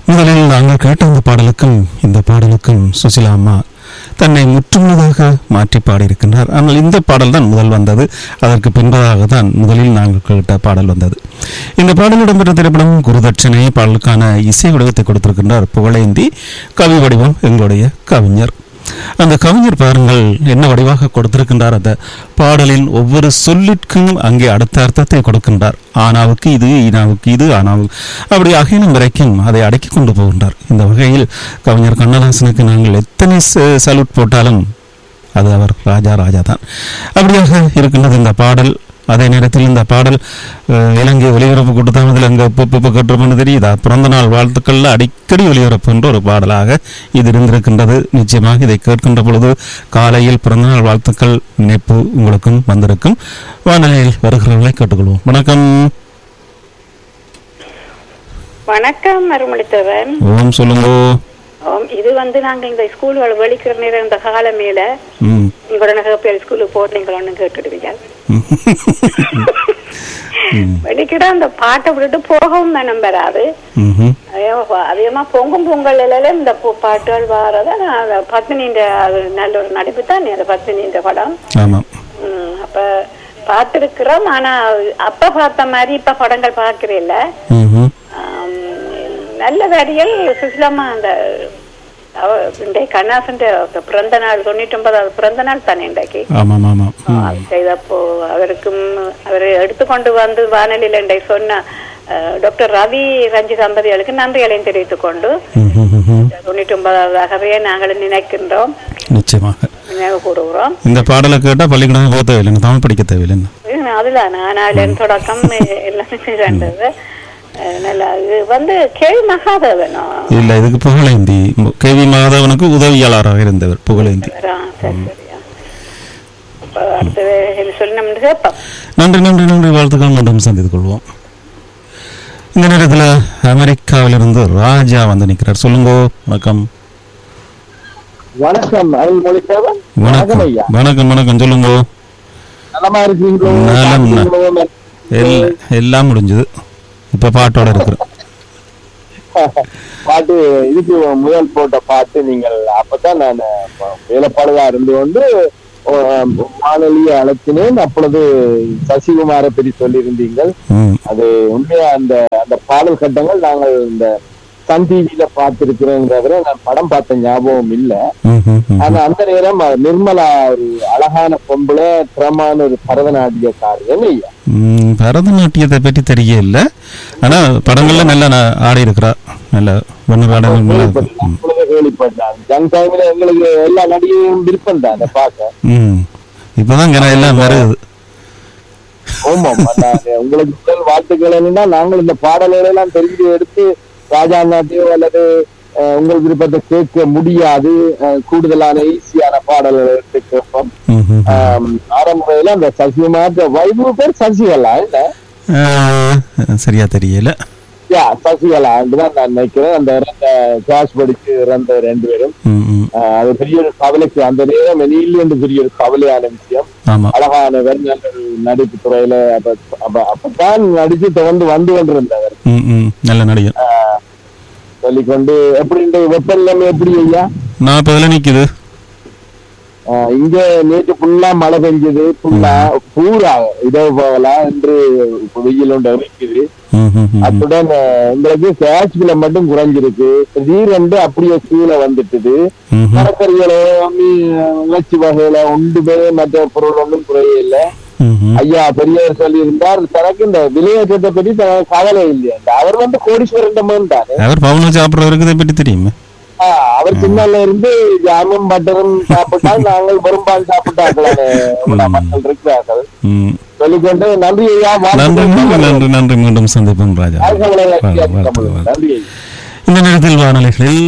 முதலில் நாங்கள் கேட்ட இந்த பாடலுக்கும் இந்த பாடலுக்கும் சுசிலா அம்மா தன்னை முற்றுமுழுதாக மாற்றி பாடியிருக்கின்றார் ஆனால் இந்த பாடல் தான் முதல் வந்தது அதற்கு பின்பதாக தான் முதலில் நாங்கள் கேட்ட பாடல் வந்தது இந்த பாடல் இடம்பெற்ற திரைப்படம் குருதட்சணை பாடலுக்கான இசை வடிவத்தை கொடுத்திருக்கின்றார் புகழேந்தி கவி வடிவம் எங்களுடைய கவிஞர் அந்த கவிஞர் பாருங்கள் என்ன வடிவாக கொடுத்திருக்கின்றார் அந்த பாடலின் ஒவ்வொரு சொல்லிற்கும் அங்கே அடுத்த அர்த்தத்தை கொடுக்கின்றார் ஆனாவுக்கு இது ஈனாவுக்கு இது ஆனாவுக்கு அப்படி அகிலம் வரைக்கும் அதை அடக்கி கொண்டு போகின்றார் இந்த வகையில் கவிஞர் கண்ணதாசனுக்கு நாங்கள் எத்தனை ச- சல்யூட் போட்டாலும் அது அவர் ராஜா ராஜா தான் அப்படியாக இருக்கின்றது இந்த பாடல் அதே நேரத்தில் இந்த பாடல் அஹ், இலங்கை ஒலிபரப்பு கூட்டத்தாமதில் அங்கே இப்போ கட்டுறோம்னு தெரியுதா பிறந்த நாள் வாழ்த்துக்கள்ல அடிக்கடி ஒலிபரப்புன்ற ஒரு பாடலாக இது இருந்திருக்கின்றது நிச்சயமாக இதை கேட்கின்ற பொழுது காலையில் பிறந்தநாள் வாழ்த்துக்கள் நினைப்பு உங்களுக்கும் வந்திருக்கும் வானொலியில் வருகிறவர்களை கேட்டுக்கொள்வோம் வணக்கம் வணக்கம் அருமளித்தவன் ஓம் சொல்லுங்க ஆம், இது வந்து நாங்க இந்த ஸ்கூல் வெளிக்கிற நேரம் இந்த காலமேல ம் உங்களோட நகப்பேர் ஸ்கூலுக்கு போட்டு நீங்கள் ஒண்ணு கேட்டுடுவீங்க வெளிக்கிட அந்த பாட்டை விட்டுட்டு போகவும் மனம் வராது ம்ஹும். அதே- அதிகமா பொங்கும் பொங்கல் எல்லாம் இந்த பூ- பாட்டுகள் வாரது ஆனா அந்த பத்தினின்ற அது நல்ல ஒரு நடிப்பு தான் அந்த பத்தினின்ற படம் ஆமாம் ம், அப்ப பார்த்திருக்கிறோம் ஆனா அப்ப பார்த்த மாதிரி இப்ப படங்கள் பார்க்கிறேன் ம்ஹும். ஆம், நல்ல வரிகள் சுசிலாமா அந்த அவ இன்றைக்கு கண்ணாசன் பிறந்த நாள் தொண்ணூற்றி ஒன்பதாவது பிறந்த நாள் தானே இன்றைக்கு ஆமாம் ஆமாம் ம். அது செய்தப்போ அவருக்கும் அவர் எடுத்துக்கொண்டு வந்து வானொலியில் இன்றைக்கு சொன்ன அஹ், டாக்டர் ரவி ரஞ்சி தம்பதிகளுக்கு நன்றிகளையும் தெரிவித்துக் கொண்டு ம்ஹும், ம்ஹும். தொண்ணூற்றி ஒன்பதாவதாகவே நாங்கள் நினைக்கின்றோம் நிச்சயமாக நினைவு கூறுகிறோம் இந்த பாடலை கேட்டால் பள்ளிக்கூடம் போக தேவையில்லைங்க தமிழ் படிக்க தேவையில்லைங்க உம், அதுதான் நான் தொடக்கம் எல்லாமே கண்டது அஹ், நல்லா இது வந்து கேள்வி மகாதேவனோ இல்லை இதுக்கு புகழேந்தி கேவி மாதவனுக்கு உதவியாளராக இருந்தவர் புகழேந்தி ஆ, சரி சரியா அப்ப அடுத்தது என்ன சொல்லணும்னு கேட்போம் நன்றி நன்றி நன்றி வாழ்த்துக்கள் மீண்டும் சந்தித்து கொள்வோம் இந்த நேரத்தில் அமெரிக்காவிலிருந்து ராஜா வந்து நிற்கிறார் சொல்லுங்க வணக்கம் வணக்கம் அருள்மொழி சேவன் வணக்கம் ஐயா வணக்கம் வணக்கம் சொல்லுங்க நலமா இருக்கீங்களோ நலம், நலம். சாப்பிட்டீங்களோ? எல்லாம் எல்லாம் முடிஞ்சது இப்போ பாட்டோட இருக்கிறோம் பாட்டு இதுக்கு முதல் போட்ட பாட்டு நீங்கள் அப்பதான் நான் வேலைப்பாடுதா இருந்து கொண்டு ஓ, வானொலியை அழைத்தினேன் அப்பொழுது சசிகுமாரை பற்றி சொல்லியிருந்தீங்கள் ம் அது உண்மையா அந்த அந்த பாடல் கட்டங்கள் நாங்கள் இந்த சன் டிவியில பார்த்திருக்கிறோங்கிறத நான் படம் பார்த்த ஞாபகம் இல்லை ம் ம் ம். ஆனா அந்த நேரம் நிர்மலா ஒரு அழகான பொம்பளை திறமான ஒரு பரதநாட்டியக்காரி என்ன ஐயா ம், பரதநாட்டியத்தை பற்றி தெரியல ஆனா படங்கள்ல நல்லா நா- ஆடி இருக்கிறா நல்ல ஒன்று பாடங்கள் நல்லா இருக்கும் ம். அப்பொழுது கேள்விப்பட்டேன் ஜங் டைம்ல எங்களுக்கு எல்லா நடிகையும் விருப்பம் தான் அதை பார்க்க ம் இப்போதான் இங்கே எல்லாம் வருது ஆமாம் அதான் உங்களுக்கு முதல் வாழ்த்துக்கள் என்னன்னா நாங்கள் இந்த பாடல்களை எல்லாம் தெரிஞ்சு எடுத்து ராஜா நாட்டியோ அல்லது அஹ், உங்கள் விருப்பத்தை கேட்க முடியாது அஹ், கூடுதலான ஈஸியான பாடல்களை எடுத்து கேட்போம் ம் ம் ஆம், ஆரம்பத்துல அந்த சசிகுமார் வைபு பேர் சசிகலா இல்ல ஆஹ், சரியா தெரியல யா சசிகலா தான் நான் நினைக்கிறேன் அந்த இறந்த கிளாஸ் படிச்சு இறந்த ரெண்டு பேரும் ம் ம் ஆஹ் அது பெரிய ஒரு கவலைக்கு அந்த நேரம் வெளியில் என்று பெரிய ஒரு கவலையான விஷயம் ஆமா அழகானவர் நல்ல ஒரு நடிப்பு துறையில அப்ப அப்ப- அப்பதான் நடிச்சு தொடர்ந்து வந்து கொண்டிருந்தவர் ம் ம் நல்ல நடிகர் ஆஹ் சொல்லிக்கொண்டு எப்படி இந்த வெப்பநிலைமை எப்படி ஐயா நாற்பதுல நிக்குது ஆஹ் இங்க நேற்று ஃபுல்லா மழை பெஞ்சது ஃபுல்லா பூரா இதோ போகலாம் என்று வெயில் ஒன்று இருக்குது ம் ம் ம் அத்துடன் அஹ், எங்களுக்கு கேஷ் விலை மட்டும் குறைஞ்சிருக்கு திடீரென்று அப்படியே கீழே வந்துட்டுது ம் ம் மரக்கறிகளோ உணர்ச்சி வகையில ஒன்றுமே மற்ற பொருள் ஒன்றும் குறைய இல்ல ம் ம் ஐயா பெரியவர் சொல்லி இருந்தார் தனக்கு இந்த விலையேற்றத்தை பற்றி தனக்கு கவலை இல்லையா அவர் வந்து கோடீஸ்வரன் மகன் தானே அவர் பவுன சாப்பிட்றவருக்கு இதை பற்றி தெரியுமே ஆஹ், அவர் சின்னல இருந்து ஜாமும் பட்டரும் சாப்பிட்டால் நாங்கள் பெரும்பால் சாப்பிட்டார்களே மக்கள் இருக்கிறார்கள் ம் சொல்லிக்கொண்டு நன்றி ஐயா நன்றி வாழ்த்துக்கள். நன்றி நன்றி மீண்டும் சந்திப்போம் ராஜா வாழ்த்துக்களை ஐயா. வாழ்த்து, வாழ்த்து, வாழ்த்து. நன்றி ஐயா. இந்த நேரத்தில் வானொலிகளில்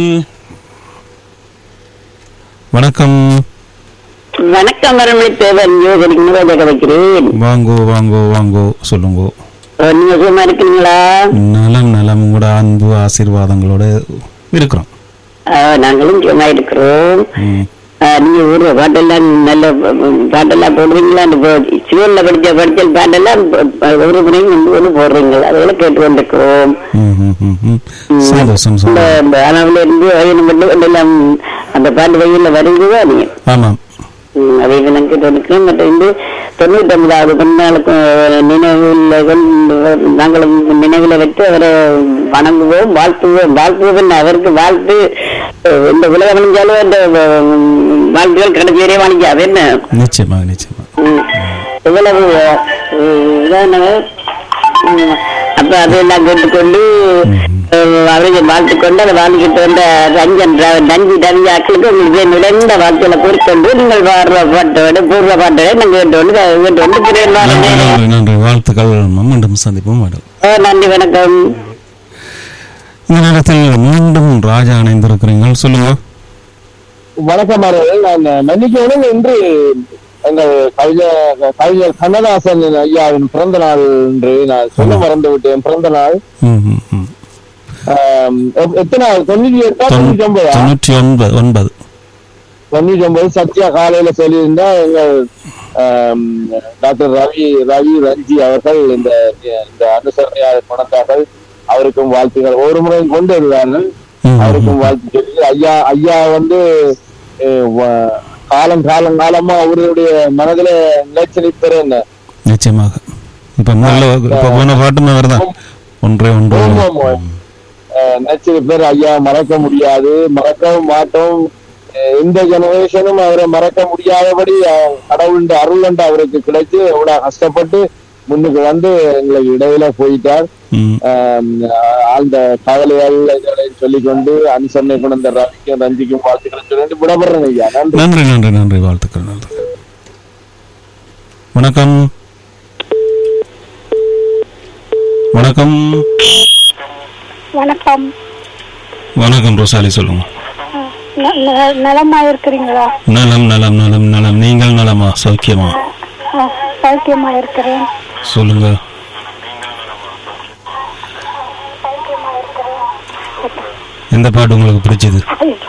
வணக்கம் வணக்கம் வரமணி தேவன் யோகரி நிவேதக வைக்கிறேன் வாங்கோ வாங்கோ வாங்கோ சொல்லுங்கோ நீங்க சும்மா இருக்கீங்களா நலம் நலம் உங்களோட அன்பு ஆசீர்வாதங்களோட இருக்கிறோம் ஆ, நாங்களும் சும்மா இருக்கிறோம் ம் ஆஹ், நீங்க ஊர்ல பாட்டெல்லாம் நல்ல ம், பாட்டெல்லாம் போடுறீங்களா அந்த போ- சிவன்ல படிச்ச படிச்சல் பாட்டெல்லாம் ப- ப- ஒரு முறையும் கொண்டு வந்து போடுறீங்க அதெல்லாம் கேட்டு கொண்டிருக்கிறோம் ம், ம், ம், ம். சந்தோஷம் இந்த சந்தோஷம் இந்த அளவுல இருந்து வயல் மட்டும் எல்லாம் அந்த பாட்டு வயல்ல வருதுதா நீங்க ஆமாம் ம், அதை நான் கேட்டு கொண்டிருக்கிறேன் மற்ற வந்து தொண்ணூத்தி ஒன்பதாவது பிறந்தநாளுக்கு நினைவில் நாங்களும் நினைவில் வைத்து அவரை வணங்குவோம் வாழ்த்துவோம் வாழ்த்துவோம் அவருக்கு வாழ்த்து அஹ், இந்த உலகம் அணிஞ்சாலும் அந்த அஹ், வாழ்த்துகள் கடைசி வரையும் வாணிக்காது என்ன நிச்சயமாக நிச்சயமாக ம். எவ்வளவு அஹ், இதான ம், அப்ப அதெல்லாம் கேட்டுக்கொண்டு அஹ், அவரை வாழ்த்துக்கொண்டு அதை வாழ்ந்துகிட்டு வந்த ரஞ்சன் ர- நன்றி ரவியாக்களுக்கு உங்களுக்கு நிறைந்த வாழ்த்துக்களை கூறிக்கொண்டு நீங்கள் பாடுற பாட்டோடு பூர்வ பாட்டோட நாங்கள் கேட்டுக்கொண்டு கேட்டுக்கொண்டு பிறகு நன்றி நாளை- நன்றி நன்றி வாழ்த்துக்கள் மீண்டும் சந்திப்போம் மேடம் அஹ், நன்றி வணக்கம் இந்த நேரத்தில் மீண்டும் ராஜா இணைந்திருக்கிறீர்கள் சொல்லுங்க வணக்கம் அவர்கள் நான் மன்னிக்கணும் இன்று எங்கள் கவிஞர் கவிஞர் கண்ணதாசன் ஐயாவின் பிறந்த நாள் என்று நான் சொல்ல மறந்து விட்டேன் பிறந்த நாள் ம், ம், ம். ஆம், எப்- எத்தனை தொண்ணூத்தி எட்டா தொண்ணூ- தொண்ணூத்தி ஒன்பதா தொண்ணூற்றி ஒன்பது ஒன்பது தொண்ணூத்தி ஒன்பது சத்யா காலையில சொல்லியிருந்தா எங்கள் ஆம், டாக்டர் ரவி ரவி ரஞ்சி அவர்கள் இந்த இந்த அனுசரணையாக கொண்டார்கள் அவருக்கும் வாழ்த்துக்கள் ஒரு முறை கொண்டு வருவார்கள் ம், அவருக்கும் வாழ்த்து சொல்லி ஐயா ஐயா வந்து அஹ், வ- காலம் காலம் காலமா அவருடைய மனதில நிலைச்சு நிற்பது என்ன நிச்சயமாக இப்ப முதல்ல இப்ப போன பாட்டுமே வருதான் ஒன்றே ஒன்று நினைச்சு நிற்பர் ஐயா மறக்க முடியாது மறக்கவும் மாட்டோம் அஹ், இந்த ஜெனரேஷனும் அவரை மறக்க முடியாதபடி அஹ், கடவுளுடைய அருள் வந்து அவருக்கு கிடைச்சு எவ்வளவு கஷ்டப்பட்டு முன்னுக்கு வந்து எங்களுக்கு இடையில போயிட்டார் ம், ஆம், ஆழ்ந்த கவலைகள் இதனை சொல்லிக்கொண்டு அனுசரணை கொண்ட ரவிக்கும் ரஞ்சிக்கும் வாழ்த்துக்களை சொல்லிட்டு விடப்படுறேன் ஐயா நன்றி நன்றி நன்றி நன்றி வாழ்த்துக்கள் நன்றி வணக்கம் வணக்கம் வணக்கம் வணக்கம் ரோசாலி சொல்லுங்க ந- ந- நலமா இருக்கிறீங்களா நலம் நலம் நலம் நலம் நீங்கள் நலமா சௌக்கியமா ஆ, சௌக்கியமா இருக்கிறேன் சொல்லுங்க எந்த பாட்டு உங்களுக்கு பிடிச்சது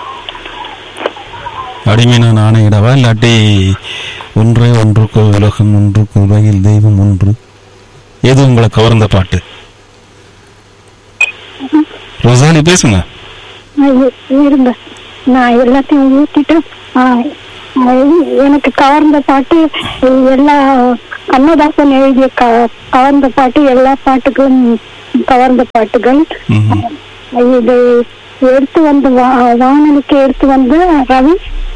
அடிமை நான் ஆணையிடவா இல்லாட்டி ஒன்றே ஒன்றுக்கு உலகம் ஒன்றுக்கு உலகில் தெய்வம் ஒன்று எது உங்களை கவர்ந்த பாட்டு ரோசாலி பேசுங்க நான் இ- இருங்க நான் எல்லாத்தையும் ஊத்திட்டு ஆ, ஆ, எனக்கு கவர்ந்த பாட்டு எல்லா கண்ணதாசன் எழுதிய க கவர்ந்த பாட்டு எல்லா பாட்டுகளும் கவர்ந்த பாட்டுகள் ம்ஹும். இது எடுத்து வந்து வா- வானொலிக்கு எடுத்து வந்து ரவி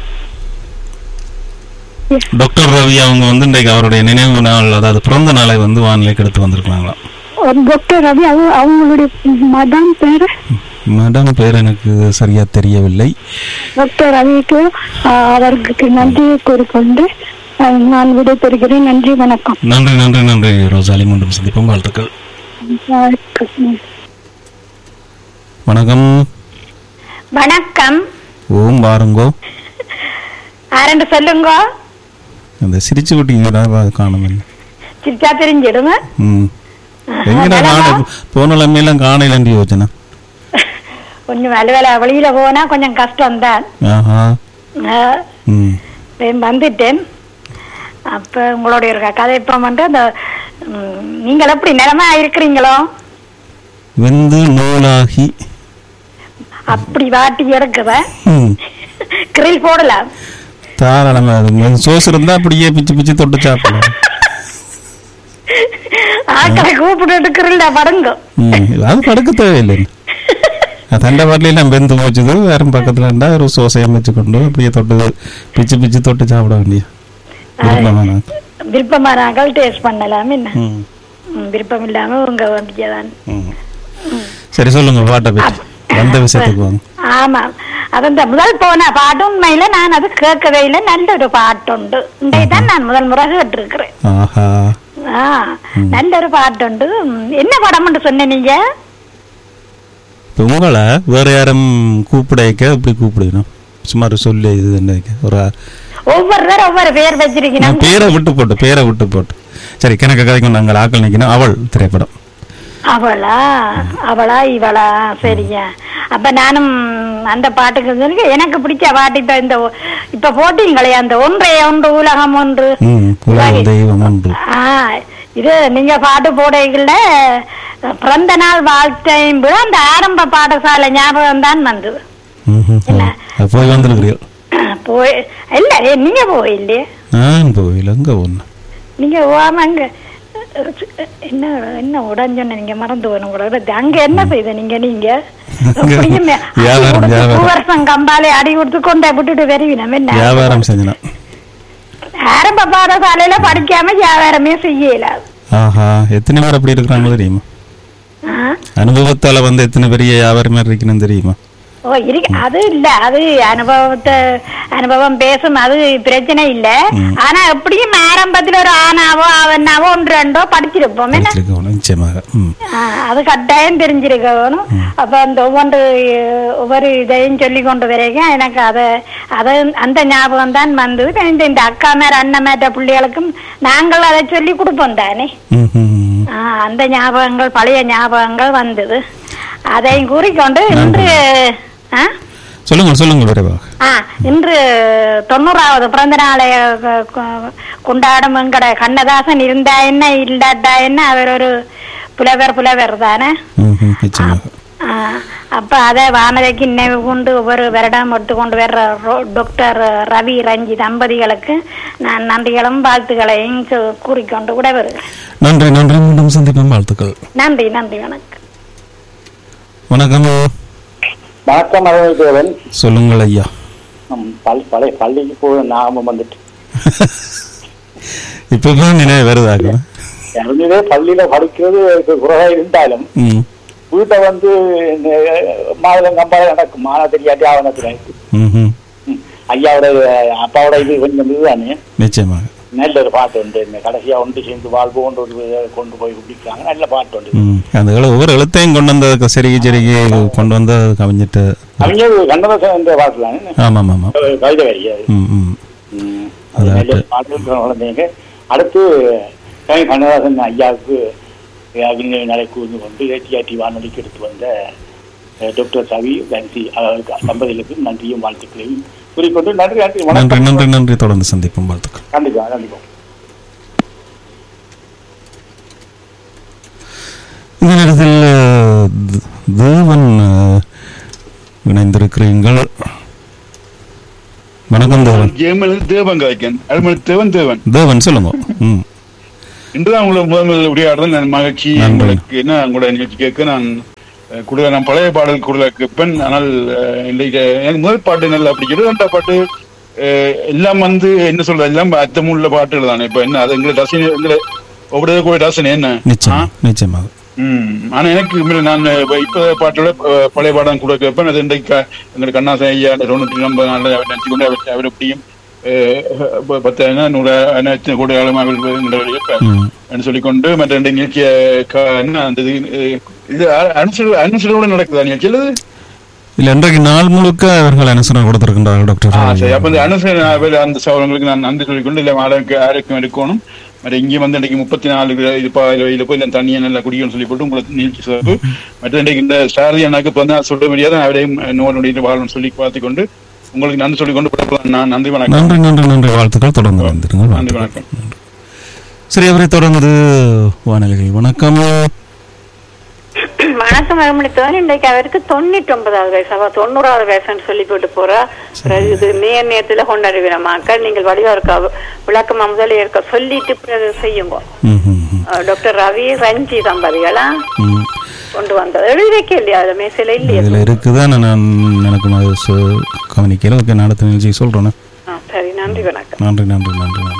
டாக்டர் ரவி அவங்க வந்து இன்றைக்கு அவருடைய நினைவு நாள் அதாவது பிறந்த நாளை வந்து வானிலைக்கு எடுத்து வந்திருக்காங்களாம் ஒரு டாக்டர் ரவி அவங்க அவங்களுடைய மதம் பேரு மேடம் பேர் எனக்கு சரியா தெரியவில்லை டாக்டர் ரவிக்கு ஆ, அவருக்கு நன்றியை கூறிக்கொண்டு ஆ, நான் விடைபெறுகிறேன் நன்றி வணக்கம் நன்றி நன்றி நன்றி ரோசாலி மீண்டும் சந்திப்போம் வாழ்த்துக்கள் வணக்கம். வணக்கம் வணக்கம் ஓம் வாருங்கோ ஆரண்டு சொல்லுங்க அந்த சிரிச்சு விட்டீங்களா காணும் சிரிச்சா தெரிஞ்சிடுங்க ம் எங்கடா காண போன லம்மையெல்லாம் காணையிலண்டி யோசனை கொஞ்சம் வேலை வேலை வெளியில போனா கொஞ்சம் கஷ்டம் தான் ஆஹா ம் வந்துட்டேன் அப்ப உங்களுடைய ஒரு கதை இப்ப வந்து அந்த ம், நீங்கள் எப்படி நிலைமை இருக்கிறீங்களோ வெந்து நூலாகி அப்படி வாட்டி எடுக்குத ம் கிரில் போடலாம் தாராளமா அது சோஸ் இருந்தா அப்படியே பிச்சு பிச்சு தொட்டு சாப்பிடலாம் ஆக்களை கூப்பிட்டு கிரில்ல படுங்க ம் அது படுக்க தேவையில்லை தண்டை பாட்டிலாம் வெந்து போச்சுது வேற பக்கத்துல இருந்தா ஒரு சோசை அமைச்சு கொண்டு அப்படியே தொட்டு பிச்சு பிச்சு தொட்டு சாப்பிட வேண்டிய விருப்பமான விருப்பமானாக்கள் டேஸ்ட் பண்ணலாம் என்ன ம் ம், விருப்பம் இல்லாம உங்க வண்டியதான் ம். சரி சொல்லுங்க பாட்டை பற்றி வந்த விஷயத்துக்கு வாங்க ஆமா அது இந்த முதல் போன பாட்டு உண்மையில நான் அது கேட்கவே இல்லை நல்ல ஒரு பாட்டுண்டு இன்றைக்கு தான் நான் முதல் முறை கேட்டிருக்கிறேன் ஆஹா ஆ நல்ல ஒரு பாட்டுண்டு ம், என்ன படம்னு சொன்ன நீங்க இப்போ உங்களை வேற யாரும் கூப்பிடைக்க எப்படி கூப்பிடுக்கணும் சுமார் சொல்லி இது என்ன ஒரு ஒவ்வொருத்தரும் ஒவ்வொரு பேர் வச்சிருக்கணும் நான் பேரை விட்டு போட்டு பேரை விட்டு போட்டு சரி கணக்கு கதைக்கும் நாங்கள் ஆக்கள் நிற்கணும் அவள் திரைப்படம் அவளா அவளா இவளா சரியா அப்ப நானும் அந்த பாட்டுக்கு வந்து எனக்கு பிடிச்ச பாட்டு இப்ப இந்த ஒ- இப்ப போட்டீங்களே அந்த ஒன்றே ஒன்று உலகம் ஒன்று ம் உலக தெய்வம் ஒன்று ஆ இது நீங்க பாட்டு போடைகள்ல பிறந்த நாள் வாழ்த்தையும் விட அந்த ஆரம்ப பாடசாலை ஞாபகம் தான் வந்தது ம் ம், ம். அது போய் வந்திருக்கிறீர்கள் போய் இல்ல ஏ, நீங்க போயில்லையே நான் போயில அங்கே ஒன்று நீங்க போகாம அங்க என்ன என்ன உடஞ்சொன்ன நீங்க மறந்து போகணும் கூட அங்க என்ன செய்த நீங்க நீங்க அப்படியும் அடி வியாபாரம், கொடுத்து வியாபாரம். பூவரசம் கம்பாலே அடி கொடுத்து கொண்டே விட்டுட்டு வருவினம் என்ன வியாபாரம் செஞ்சினா ஆரம்ப பாடசாலையில படிக்காம வியாபாரமே செய்யல ஆஹா எத்தனை பேர் அப்படி இருக்கிறாங்க தெரியுமா அனுபவத்தால வந்து எத்தனை பெரிய வியாபாரமே இருக்கணும்னு தெரியுமா ஓ இருக்கு அது இல்ல அது அனுபவத்தை அனுபவம் பேசும் அது பிரச்சனை இல்ல ஆனா எப்படியும் ஆரம்பத்துல ஒரு ஆனாவோ அவனாவோ ஒன்று ரெண்டோ படிச்சிருப்போம் என்ன படிச்சிருக்கணும் நிச்சயமாக ம் ஆ, அது கட்டாயம் தெரிஞ்சிருக்கணும் அப்ப அந்த ஒவ்வொன்று அஹ், ஒவ்வொரு இதையும் சொல்லி கொண்டு வரைக்கும் எனக்கு அதை அதை அந்த ஞாபகம் தான் வந்தது இப்ப இந்த இந்த அக்கா மேல அண்ணன் மேட்ட பிள்ளைகளுக்கும் நாங்கள் அதை சொல்லி கொடுப்போம் தானே ம் ம், ம். ஆ, அந்த ஞாபகங்கள் பழைய ஞாபகங்கள் வந்தது அதையும் கூறிக்கொண்டு இன்று ஆ? சொல்லுங்கள் சொல்லுங்கள் விரைவாக ஆ, இன்று தொண்ணூறாவது பிறந்த நாளை அஹ், கொ- கொண்டாடும் எங்கட கண்ணதாசன் இருந்தா என்ன இல்லாட்டா என்ன அவர் ஒரு புலவர் புலவர் தானே ம் ம் நிச்சயமாக ஆ, அப்ப அதை வானதிக்கு நினைவு கொண்டு ஒவ்வொரு வருடம் எடுத்துக்கொண்டு வர்ற ரோ- டாக்டர் ரவி ரஞ்சி தம்பதிகளுக்கு நான் நன்றிகளும் வாழ்த்துக்களையும் சொ- கூறிக்கொண்டு கூட வருகிறேன் நன்றி நன்றி மீண்டும் சந்திப்போம் வாழ்த்துக்கள் நன்றி நன்றி வணக்கம் வணக்கம் வணக்கம் அருள்தேவன் சொல்லுங்கள் ஐயா பள்ளி பழைய பள்ளிக்கு போக ஞாபகம் வந்துட்டு இப்பதான் நினைவு வருதாக்கும் இறந்ததே பள்ளியில படிக்கிறது குறைவா இருந்தாலும் ம் வீட்டை வந்து மாதம் கம்பால நடக்கும் மானா தெரியாட்டி ஆவணத்துல ம் ம் ஐயாவோட அப்பாவோட இது கொஞ்சம் இதுதானே நிச்சயமாக நல்ல ஒரு பாட்டு உண்டு இந்த கடைசியா ஒன்று சேர்ந்து வாழ்வோன்ற ஒரு இதை கொண்டு போய் குடிக்கிறாங்க நல்ல பாட்டு உண்டு ம் அந்த எழு- ஒவ்வொரு எழுத்தையும் கொண்டு வந்து செருகி செருகி கொண்டு வந்து கவிஞ்சிட்டு அவங்க கண்ணதாசன் என்ற பாட்டு தானே ஆமாம் ஆமாம் கவிதை வரி அது ம் ம் ம். அது நல்ல பாட்டு குழந்தைங்க அடுத்து கவி கண்ணதாசன் ஐயாவுக்கு அகில நடை கூர்ந்து கொண்டு ஏடிஆர்டி வானொலிக்கு எடுத்து வந்த அஹ், டாக்டர் சவி நன்றி அவருக்கு தம்பதிகளுக்கு நன்றியும் வாழ்த்துக்களையும் கூறிக்கொண்டு நன்றி நன்றி நன்றி வணக்கம் நன்றி நன்றி தொடர்ந்து சந்திப்போம் வாழ்த்துக்கள் கண்டிப்பா கண்டிப்பா இந்த நேரத்தில் அஹ், த- தேவன் அஹ், இணைந்திருக்கிறீர்கள் வணக்கம் தேவன் ஜெயமல் தேவன் காய்க்கன் அருமல் தேவன் தேவன் தேவன் சொல்லுங்க ம் இன்றுதான் உங்களை முதல் முதல் உரையாடுறது நான் மகிழ்ச்சி நன்றி. உங்களுக்கு என்ன உங்களோட நிகழ்ச்சி கேட்க நான் அஹ், கூட நான் பழைய பாடல் கூட கேட்பேன் ஆனால் அஹ், இன்றைக்கு எனக்கு முதல் பாட்டு நல்லா பிடிக்கிறது ரெண்டாம் பாட்டு அஹ், எல்லாம் வந்து என்ன சொல்றது எல்லாம் அர்த்தமுள்ள பாட்டுகள் தானே இப்ப என்ன அது எங்களை ரசனை எங்களை ஒவ்வொரு கூட ரசனை என்ன ஆ? நிச்சயம் நிச்சயமாக ம் ஆனா எனக்கு உண்மையில நான் இப்ப இப்ப பாட்டோட அஹ், பழைய பாடம் கூட கேட்பேன் அது இன்றைக்கு க- எங்களுக்கு கண்ணாசன் ஐயா தொண்ணூற்றி ஒன்பது நாள்ல அவர் நினைச்சு கொண்டு அவர் அவர் எப்படியும் அஹ், ப- பத்தாயிரம் நூறு அனைத்து கூட காலமாக அவர் எங்களை கேட்பார் ம் என்று சொல்லிக்கொண்டு மற்ற ரெண்டு நிகழ்ச்சிய க- என்ன அந்த இது அஹ், இது அ- அனுசரி அனுசரியோட நடக்குதா நிகழ்ச்சி அல்லது இல்ல இன்றைக்கு நாள் முழுக்க அவர்கள் அனுசரணை கொடுத்திருக்கின்றார்கள் டாக்டர் ஆ, சரி அப்ப இந்த அனுசரி அந்த சவரங்களுக்கு நான் நன்றி சொல்லிக்கொண்டு இல்லை ஆரோக்கிய ஆரோக்கியம் இருக்கணும் மற்ற இங்கே வந்து இன்றைக்கு முப்பத்தி நாலு இது இதில் போய் இல்லை தண்ணியை நல்லா குடிக்கணும்னு சொல்லி போட்டு உங்களுக்கு நிகழ்ச்சி சிறப்பு மற்ற இன்றைக்கு இந்த சாரதி அண்ணாக்கு இப்போ வந்து சொல்ல முடியாத அவரையும் நோனுடைய வாழணும் சொல்லி பார்த்துக்கொண்டு உங்களுக்கு நன்றி சொல்லிக்கொண்டு விடைபெறலாம். நான் நன்றி வணக்கம் நன்றி நன்றி நன்றி வாழ்த்துக்கள் தொடர்ந்து வந்திருங்கள் நன்றி வாழ்த்துக்கள். வணக்கம் சரி அவரை தொடர்ந்து வானொலிகள் வணக்கம் வணக்கம் அருமணித்தவன் இன்றைக்கு அவருக்கு தொண்ணூற்றி ஒன்பதாவது வயசு அவ தொண்ணூறாவது வயசுன்னு சொல்லி போட்டு போறா பிறகு இது நேர் நேரத்துல கொண்டாடுவின மக்கள் நீங்கள் வடிவா இருக்க விளக்கமா முதலே இருக்க சொல்லிட்டு பிறகு செய்யுங்க ம், ம், ம். அஹ் டாக்டர் ரவி ரஞ்சி தம்பதிகளா ம். கொண்டு வந்தது எழுதி வைக்க இல்லையா அதுல மேசையில இல்லையா இதுல இருக்குதான் நான் எனக்கு நான் சொ- கவனிக்கல ஓகே நான் அடுத்த நிகழ்ச்சி சொல்றேன் ஆ, சரி நன்றி வணக்கம் நன்றி நன்றி நன்றி நன்றி